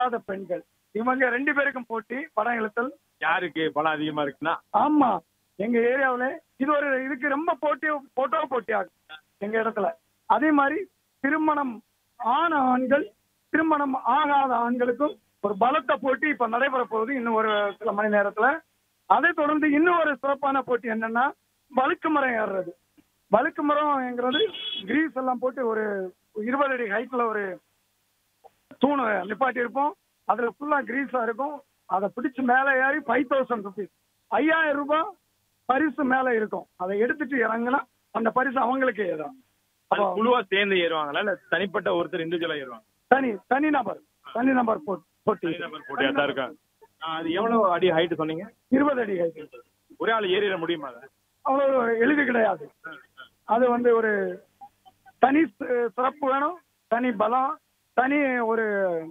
இல்லாத பெண்கள் இவங்க ரெண்டு பேருக்கும் போட்டி படம் இழுத்தல் யாருக்கு பணம் அதிகமா இருக்குன்னா ஆமா எங்க ஏரியாவுல இது ஒரு இதுக்கு ரொம்ப போட்டி போட்டோ போட்டி ஆகும் எங்க இடத்துல அதே மாதிரி திருமணம் ஆன ஆண்கள் திருமணம் ஆகாத ஆண்களுக்கும் ஒரு பலத்த போட்டி இப்ப நடைபெற போகுது இன்னும் ஒரு சில மணி நேரத்துல அதை தொடர்ந்து இன்னும் ஒரு சிறப்பான போட்டி என்னன்னா வழுக்கு மரம் ஏறுறது வழுக்கு மரம்ங்கிறது கிரீஸ் எல்லாம் போட்டு ஒரு இருபது அடி ஹைட்ல ஒரு தூணை நிப்பாட்டி இருப்போம் அதுல ஃபுல்லா கிரீஸா இருக்கும் அதை பிடிச்சு மேலே ஏறி ஃபைவ் தௌசண்ட் ருபீஸ் ஐயாயிரம் ரூபாய் பரிசு மேல இருக்கும் அதை எடுத்துட்டு இறங்குனா அந்த பரிசு அவங்களுக்கே தான் அது குழுவா சேர்ந்து ஏறுவாங்களா இல்ல தனிப்பட்ட ஒருத்தர் இண்டிவிஜுவலா ஏறுவாங்க தனி தனி நபர் தனி நபர் போ- போட்டி தனிநபர் போட்டியா தான் இருக்கும் ஆ, அது எவ்வளவு அடி ஹைட் சொன்னீங்க இருபது அடி height. ஒரே ஆள் ஏறிட முடியுமா அதை? அவ்வளவு எளிது கிடையாது அது வந்து ஒரு தனி சி- சிறப்பு வேணும் தனி பலம் தனி ஒரு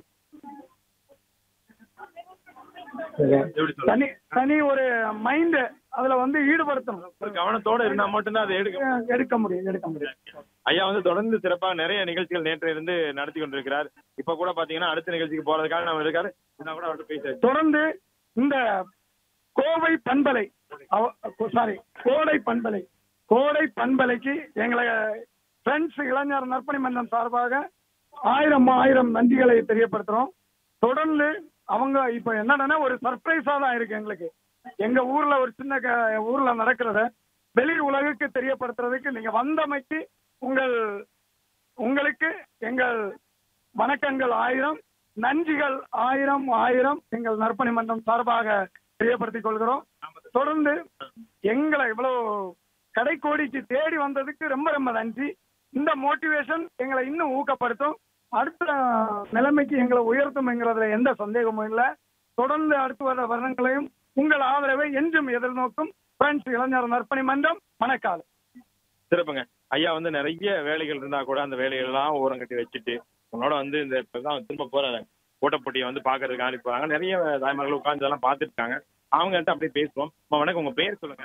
எப்படி சொல்றது? தனி தனி ஒரு மைண்ட் அதுல வந்து ஈடுபடுத்தணும் ஒரு கவனத்தோட இருந்தா மட்டும்தான் அதை எடுக்க முடியும். எடுக்க முடியும் எடுக்க முடியும் ஐயா வந்து தொடர்ந்து சிறப்பாக நிறைய நிகழ்ச்சிகள் நேற்று இருந்து நடத்தி கொண்டிருக்கிறார் இப்ப கூட பாத்தீங்கன்னா அடுத்த நிகழ்ச்சிக்கு போறதுக்காக நம்ம இருக்காரு நான் கூட அவர்கிட்ட பேசுறேன் தொடர்ந்து இந்த கோவை பண்பலை சாரி கோடை பண்பலை கோடை பண்பலைக்கு எங்களை ஃப்ரெண்ட்ஸ் இளைஞர் நற்பணி மன்றம் சார்பாக ஆயிரம் ஆயிரம் நன்றிகளை தெரியப்படுத்துறோம் தொடர்ந்து அவங்க இப்ப என்னன்னா ஒரு சர்ப்ரைஸா தான் இருக்கு எங்களுக்கு எங்க ஊர்ல ஒரு சின்ன க- ஊர்ல நடக்கிறத வெளி உலகுக்கு தெரியப்படுத்துறதுக்கு நீங்க வந்தமைக்கு உங்கள் உங்களுக்கு எங்கள் வணக்கங்கள் ஆயிரம் நன்றிகள் ஆயிரம் ஆயிரம் எங்கள் நற்பணி மன்றம் சார்பாக தெரியப்படுத்திக் கொள்கிறோம் தொடர்ந்து எங்களை இவ்வளவு கடைக்கோடிக்கு தேடி வந்ததுக்கு ரொம்ப ரொம்ப நன்றி இந்த மோட்டிவேஷன் எங்களை இன்னும் ஊக்கப்படுத்தும் அடுத்த நிலைமைக்கு எங்களை உயர்த்தும்ங்கிறதுல எந்த சந்தேகமும் இல்லை தொடர்ந்து அடுத்து வர வருடங்களையும் உங்கள் ஆதரவை என்றும் எதிர்நோக்கும் பிரெண்ட்ஸ் இளைஞர் நற்பணி மன்றம் மணக்கால் சிறப்புங்க ஐயா வந்து நிறைய வேலைகள் இருந்தா கூட அந்த வேலைகள் எல்லாம் ஓரம் கட்டி வச்சுட்டு உங்களோட வந்து இந்த இப்பதான் திரும்ப போறாங்க ஓட்டப்போட்டியை வந்து பாக்குறதுக்கு அனுப்பி போறாங்க நிறைய தாய்மார்கள் உட்கார்ந்து அதெல்லாம் பார்த்துட்டு இருக்காங்க அவங்கள்ட்ட அப்படியே பேசுவோம் அம்மா, வணக்கம் உங்க பேர் சொல்லுங்க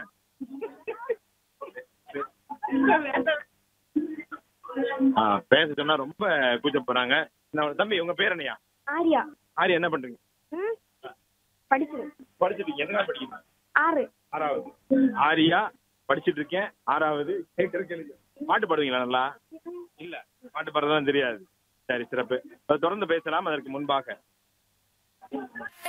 ஆ, பேச சொன்னா ரொம்ப கூச்ச போறாங்க நான் தம்பி உங்க பேர் என்னையா ஆரியா ஆரி என்ன பண்றீங்க ம் படிச்சு படிச்சுட்டு என்ன படிக்கிறீங்க ஆறு ஆறாவது ஆரியா படிச்சிட்டு இருக்கேன் ஆறாவது கேட்கற கேள்வி பாட்டு பாடுவீங்களா நல்லா இல்ல பாட்டு பாடுறதுலாம் தெரியாது சரி சிறப்பு தொடர்ந்து பேசலாம் அதற்கு முன்பாக